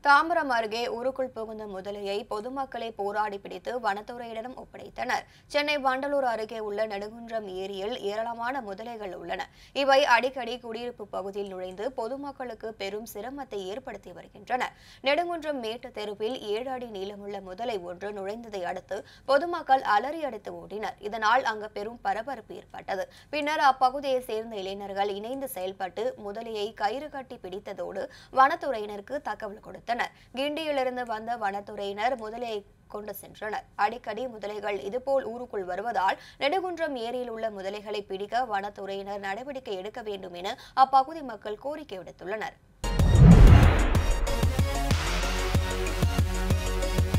தாம்பரம் அருகே ஊருக்குள் புகுந்த முதலையை பொதுமக்களே போராடி பிடித்து வனத்துறையிடம் ஒப்படைத்தனர் சென்னை வண்டலூர் அருகே உள்ள நெடுங்குன்றம் ஏரியில் ஏராளமான முதலைகள் உள்ளன இவை அடிக்கடி குடியிருப்பு பகுதியில் நுழைந்து பொதுமக்களுக்கு பெரும் சிரமத்தை ஏற்படுத்தி வருகின்றன நெடுங்குன்றம் மேட்டு தெருவில் ஏழு அடி நீளமுள்ள முதலை ஒன்று நுழைந்ததை அடுத்து பொதுமக்கள் அலறி அடித்து ஓடினர் இதனால் அங்கு பெரும் பரபரப்பு ஏற்பட்டது பின்னர் அப்பகுதியை சேர்ந்த இளைஞர்கள் இணைந்து செயல்பட்டு முதலையை கயிறு கட்டி பிடித்ததோடு வனத்துறையினருக்கு தகவல் கொடுத்தனர் கிண்டியிலிருந்து வந்த வனத்துறையினர் முதலையை கொண்டு சென்றனர் அடிக்கடி முதலைகள் இதுபோல் ஊருக்குள் வருவதால் நெடுகுன்றம் ஏரியில் உள்ள முதலைகளை பிடிக்க வனத்துறையினர் நடவடிக்கை எடுக்க வேண்டும் என அப்பகுதி மக்கள் கோரிக்கை விடுத்துள்ளனர்